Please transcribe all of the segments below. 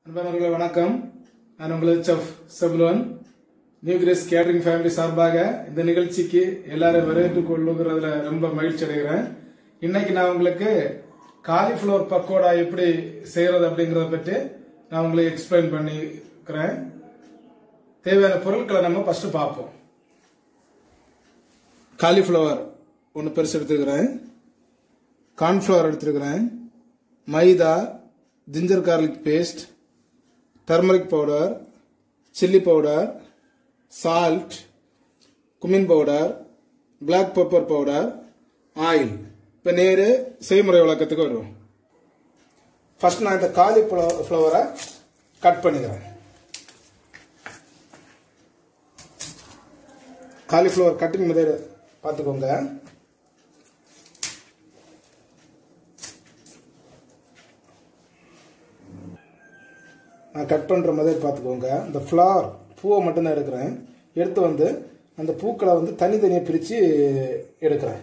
அன்பானவர்களே வணக்கம் நான் உங்களது chef Sebulan new grace catering family சார்பாக இந்த நிகழ்ச்சிக்கு எல்லாரும் வரவேற்றுக் கொள்ளுகிறதுல ரொம்ப மகிழ்ச்சி அடைகிறேன் இன்னைக்கு நான் உங்களுக்கு காலிஃப்ளவர் பக்கோடா எப்படி செய்யறது அப்படிங்கறத பற்றி நான் உங்களுக்கு எக்ஸ்பிளைன் பண்ணிக்கிறேன் தேவையான பொருட்களை நம்ம ஃபர்ஸ்ட் பார்ப்போம் காலிஃப்ளவர் ஒன்று பெருசு எடுத்துக்கிறேன் கார்ன்ஃப்ளவர் எடுத்துருக்கிறேன் maida ginger garlic paste turmeric powder chilli powder salt cumin powder black pepper powder oil இப்போ நேரு செய்முறை விளக்கத்துக்கு வருவோம் ஃபர்ஸ்ட் நான் இந்த காலி ஃப்ளவரை கட் பண்ணிக்கிறேன் காலிஃப்ளவர் கட்டிங் மெத்தட் பார்த்துக்கோங்க நான் கட் பண்ணுற மாதிரி பார்த்துக்கோங்க இந்த ஃப்ளவர் பூவை மட்டும்தான் எடுக்கிறேன் எடுத்து வந்து அந்த பூக்களை வந்து தனித்தனியாக பிரித்து எடுக்கிறேன்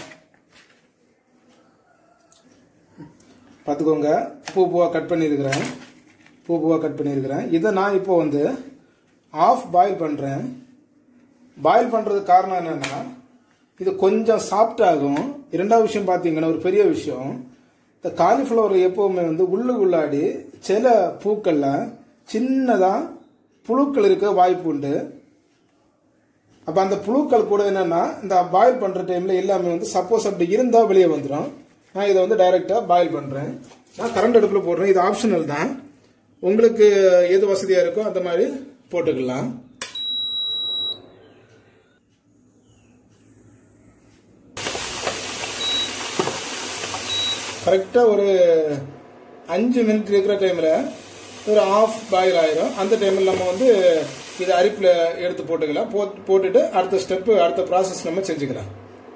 பார்த்துக்கோங்க பூ பூவாக கட் பண்ணியிருக்கிறேன் பூ பூவாக கட் பண்ணியிருக்கிறேன் இதை நான் இப்போ வந்து ஆஃப் பாயில் பண்ணுறேன் பாயில் பண்ணுறதுக்கு காரணம் என்னென்னா இது கொஞ்சம் சாஃப்ட் ஆகும் இரண்டாவது விஷயம் பார்த்தீங்கன்னா ஒரு பெரிய விஷயம் இந்த காலிஃப்ளவர் எப்பவுமே வந்து உள்ளு உள்ளாடி சில பூக்கள்ல சின்னதாக புழுக்கள் இருக்க வாய்ப்பு உண்டு அப்போ அந்த புழுக்கள் கூட என்னன்னா இந்த பாயில் பண்ணுற டைமில் எல்லாமே வந்து சப்போஸ் அப்படி இருந்தால் வெளியே வந்துடும் நான் இதை வந்து டைரெக்டாக பாயில் பண்ணுறேன் நான் கரண்ட் அடுப்பில் போடுறேன் இது ஆப்ஷனல் தான் உங்களுக்கு எது வசதியாக இருக்கோ அந்த மாதிரி போட்டுக்கலாம் கரெக்டாக ஒரு அஞ்சு மினிட் இருக்கிற டைமில் ஒரு ஆஃப் பாயில் ஆயிரும் அந்த டைமில் நம்ம வந்து இதை அரிப்பில் எடுத்து போட்டுக்கலாம் போட் போட்டுட்டு அடுத்த ஸ்டெப்பு அடுத்த ப்ராசஸ் நம்ம செஞ்சுக்கலாம்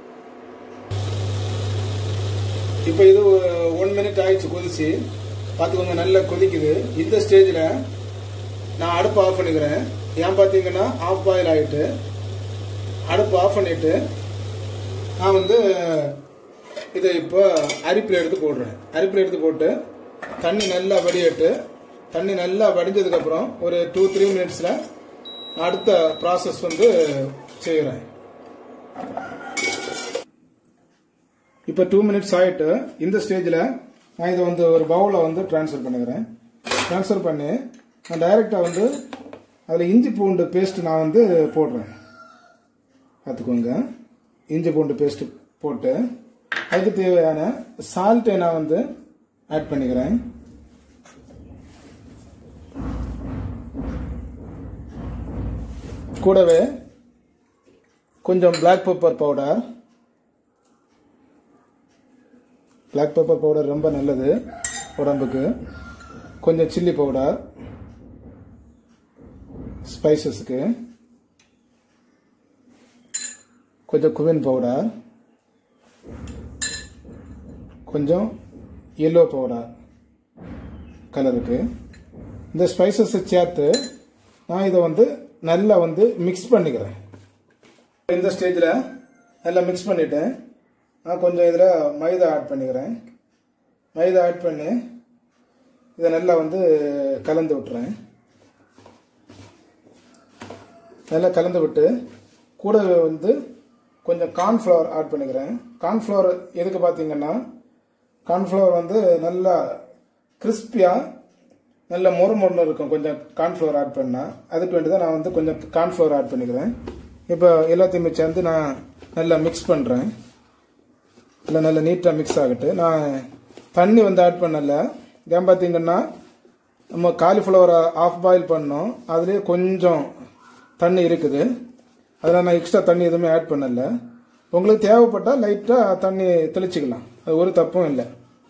இப்போ இது ஒன் மினிட் ஆயிடுச்சு கொதிச்சு பார்த்துக்கோங்க நல்லா கொதிக்குது இந்த ஸ்டேஜில் நான் அடுப்பு ஆஃப் பண்ணிக்கிறேன் ஏன் பார்த்தீங்கன்னா ஆஃப் பாயில் ஆகிட்டு அடுப்பு ஆஃப் பண்ணிட்டு நான் வந்து இதை இப்போ அரிப்பில் எடுத்து போடுறேன் அரிப்பில் எடுத்து போட்டு தண்ணி நல்லா வடியட்டு தண்ணி நல்லா வடிஞ்சதுக்கப்புறம் ஒரு டூ த்ரீ மினிட்ஸில் அடுத்த ப்ராசஸ் வந்து செய்கிறேன் இப்போ டூ மினிட்ஸ் ஆகிட்டு இந்த ஸ்டேஜில் நான் இதை வந்து ஒரு பவுலில் வந்து ட்ரான்ஸ்ஃபர் பண்ணிக்கிறேன் ட்ரான்ஸ்ஃபர் பண்ணி நான் டைரெக்டாக வந்து அதில் இஞ்சி பூண்டு பேஸ்ட் நான் வந்து போடுறேன் பார்த்துக்கோங்க இஞ்சி பூண்டு பேஸ்ட் போட்டு அதுக்கு தேவையான சால்ட்டை நான் வந்து ஆட் பண்ணிக்கிறேன் கூடவே கொஞ்சம் black pepper powder black pepper powder ரொம்ப நல்லது உடம்புக்கு கொஞ்சம் சில்லி பவுடர் ஸ்பைசஸ்க்கு கொஞ்சம் குவின் பவுடர் கொஞ்சம் எல்லோ பவுடர் கலருக்கு இந்த ஸ்பைசஸை சேர்த்து நான் இதை வந்து நல்லா வந்து மிக்ஸ் பண்ணிக்கிறேன் இந்த ஸ்டேஜில் நல்லா மிக்ஸ் பண்ணிவிட்டேன் நான் கொஞ்சம் இதில் மைதா ஆட் பண்ணிக்கிறேன் மைதா ஆட் பண்ணி இதை நல்லா வந்து கலந்து விட்டுறேன் நல்லா கலந்து விட்டு கூட வந்து கொஞ்சம் கார்ன்ஃப்ளவர் ஆட் பண்ணிக்கிறேன் கார்ன்ஃப்ளவர் எதுக்கு பார்த்தீங்கன்னா கார்ன்ஃப்ளவர் வந்து நல்லா கிறிஸ்பியாக நல்ல மொறு மொறுன்னு இருக்கும் கொஞ்சம் கார்ன்ஃப்ளவர் ஆட் பண்ணால் அதுக்கு வேண்டி தான் நான் வந்து கொஞ்சம் கார்ன்ஃப்ளவர் ஆட் பண்ணிக்கிறேன் இப்போ எல்லாத்தையுமே சேர்ந்து நான் நல்லா மிக்ஸ் பண்ணுறேன் இல்லை நல்லா நீட்டாக மிக்ஸ் ஆகிட்டு நான் தண்ணி வந்து ஆட் பண்ணல ஏன் பார்த்தீங்கன்னா நம்ம காலிஃப்ளவரை ஆஃப் பாயில் பண்ணோம் அதுலேயே கொஞ்சம் தண்ணி இருக்குது அதில் நான் எக்ஸ்ட்ரா தண்ணி எதுவுமே ஆட் பண்ணல உங்களுக்கு தேவைப்பட்டால் லைட்டாக தண்ணி தெளிச்சுக்கலாம் அது ஒரு தப்பும் இல்லை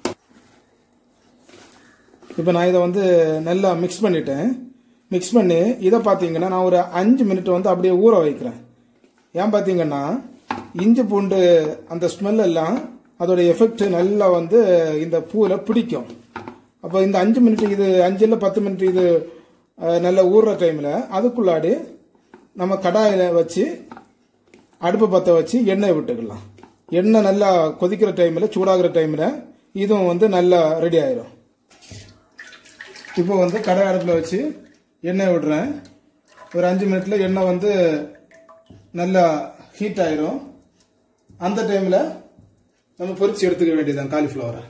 இப்போ நான் இதை வந்து நல்லா மிக்ஸ் பண்ணிட்டேன் மிக்ஸ் பண்ணி இதை பார்த்தீங்கன்னா நான் ஒரு அஞ்சு மினிட் வந்து அப்படியே ஊற வைக்கிறேன் ஏன் பார்த்தீங்கன்னா இஞ்சி பூண்டு அந்த ஸ்மெல் எல்லாம் அதோட எஃபெக்ட் நல்லா வந்து இந்த பூவில் பிடிக்கும் அப்போ இந்த அஞ்சு மினிட் இது அஞ்சு இல்லை பத்து மினிட் இது நல்லா ஊறுற டைமில் அதுக்குள்ளாடி நம்ம கடாயில் வச்சு அடுப்பு பற்ற வச்சு எண்ணெய் விட்டுக்கலாம் எண்ணெய் நல்லா கொதிக்கிற டைமில் சூடாகிற டைமில் இதுவும் வந்து நல்லா ரெடி ஆயிரும் இப்போ வந்து கடை அடுப்பில் வச்சு எண்ணெய் விடுறேன் ஒரு அஞ்சு மினிட்ல எண்ணெய் வந்து நல்லா ஹீட் ஆயிரும் அந்த டைமில் நம்ம பொரிச்சு எடுத்துக்க வேண்டியதுதான் காலிஃப்ளவரை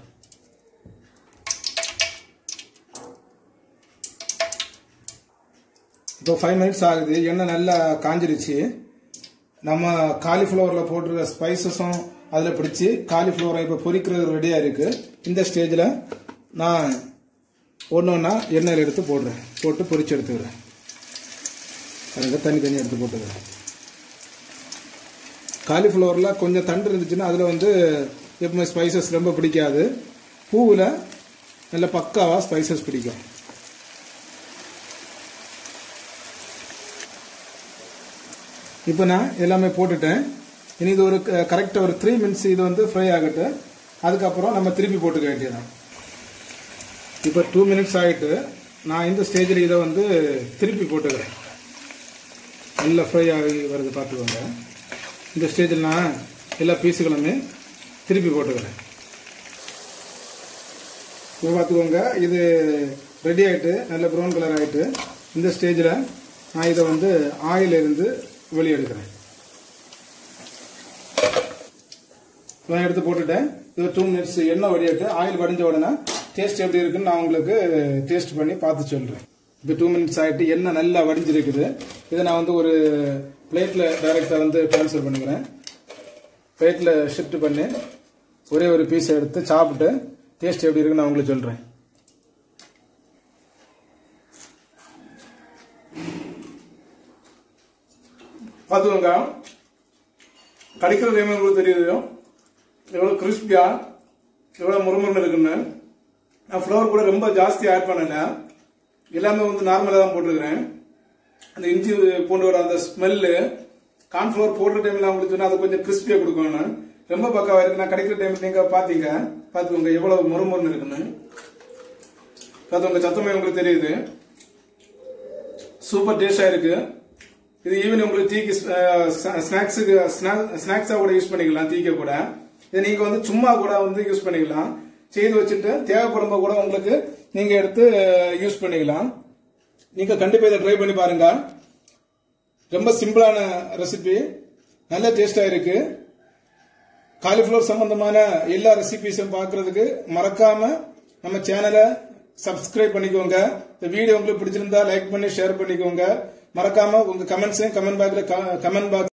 இப்போ ஃபைவ் மினிட்ஸ் ஆகுது எண்ணெய் நல்லா காஞ்சிருச்சு நம்ம காலிஃப்ளவரில் போட்டிருக்க ஸ்பைசஸும் அதில் பிடிச்சி காலிஃப்ளவரை இப்போ பொரிக்கிறது ரெடியாக இருக்கு இந்த ஸ்டேஜில் நான் ஒன்று ஒன்றா எண்ணெயில் எடுத்து போடுறேன் போட்டு பொரிச்சு எடுத்துக்கிறேன் அதுக்கு தண்ணி தண்ணி எடுத்து போட்டுக்கிறேன் காலிஃப்ளவரில் கொஞ்சம் தண்டு இருந்துச்சுன்னா அதில் வந்து எப்பவுமே ஸ்பைசஸ் ரொம்ப பிடிக்காது பூவில் நல்ல பக்காவாக ஸ்பைசஸ் பிடிக்கும் இப்போ நான் எல்லாமே போட்டுட்டேன் இனி இது ஒரு கரெக்டாக ஒரு த்ரீ மினிட்ஸ் இது வந்து ஃப்ரை ஆகட்டும் அதுக்கப்புறம் நம்ம திருப்பி போட்டுக்க வேண்டியதான் இப்போ டூ மினிட்ஸ் ஆகிட்டு நான் இந்த ஸ்டேஜில் இதை வந்து திருப்பி போட்டுக்கிறேன் நல்லா ஃப்ரை ஆகி வருது பார்த்துக்கோங்க இந்த ஸ்டேஜில் நான் எல்லா பீஸுகளுமே திருப்பி போட்டுக்கிறேன் இப்போ பார்த்துக்கோங்க இது ரெடி ஆகிட்டு நல்ல ப்ரௌன் கலர் ஆகிட்டு இந்த ஸ்டேஜில் நான் இதை வந்து ஆயிலிருந்து வெளியே எடுக்கிறேன் நான் எடுத்து போட்டுட்டேன் இது டூ மினிட்ஸ் எண்ணெய் வடியாட்டு ஆயில் வடிஞ்ச உடனே டேஸ்ட் எப்படி இருக்குன்னு நான் உங்களுக்கு டேஸ்ட் பண்ணி பார்த்து சொல்கிறேன் இப்போ டூ மினிட்ஸ் ஆகிட்டு எண்ணெய் நல்லா வடிஞ்சிருக்குது இதை நான் வந்து ஒரு பிளேட்டில் டைரெக்டாக வந்து ட்ரான்ஸ்ஃபர் பண்ணிக்கிறேன் பிளேட்டில் ஷிஃப்ட் பண்ணி ஒரே ஒரு பீஸ் எடுத்து சாப்பிட்டு டேஸ்ட் எப்படி இருக்குன்னு நான் உங்களுக்கு சொல்கிறேன் பார்த்துக்கோங்க கடிக்கிற டைம் உங்களுக்கு தெரியுது எவ்வளோ கிறிஸ்பியா எவ்வளோ முறுமுறுன்னு இருக்குன்னு நான் ஃப்ளவர் கூட ரொம்ப ஜாஸ்தி ஆட் பண்ணல எல்லாமே வந்து நார்மலாக தான் போட்டிருக்கிறேன் அந்த இஞ்சி பூண்டோட அந்த ஸ்மெல்லு கார்ன்ஃப்ளவர் போடுற டைம்ல உங்களுக்கு சொன்னா அது கொஞ்சம் கிறிஸ்பியாக கொடுக்கணும் ரொம்ப பக்காவா இருக்கு நான் கிடைக்கிற டைம் நீங்க பாத்தீங்க பார்த்துக்கோங்க எவ்வளவு முறுமுறுன்னு இருக்குன்னு பார்த்துக்கோங்க சத்தமே உங்களுக்கு தெரியுது சூப்பர் டேஸ்டா இருக்கு இது ஈவன் உங்களுக்கு டீக்கு ஸ்நாக்ஸுக்கு ஸ்நாக்ஸா கூட யூஸ் பண்ணிக்கலாம் டீக்க கூட இதை நீங்க வந்து சும்மா கூட வந்து யூஸ் பண்ணிக்கலாம் செய்து வச்சுட்டு தேவைப்படும் கூட உங்களுக்கு நீங்க எடுத்து யூஸ் பண்ணிக்கலாம் நீங்க கண்டிப்பா இதை ட்ரை பண்ணி பாருங்க ரொம்ப சிம்பிளான ரெசிபி நல்ல டேஸ்டா இருக்கு காலிஃபிளவர் சம்பந்தமான எல்லா ரெசிபிஸும் பார்க்கறதுக்கு மறக்காம நம்ம சேனலை சப்ஸ்கிரைப் பண்ணிக்கோங்க இந்த வீடியோ உங்களுக்கு பிடிச்சிருந்தா லைக் பண்ணி ஷேர் பண்ணிக்கோங்க மறக்காம உங்க கமெண்ட்ஸையும் கமெண்ட் பாக்ஸ்ல கமெண்ட் பாக்ஸ்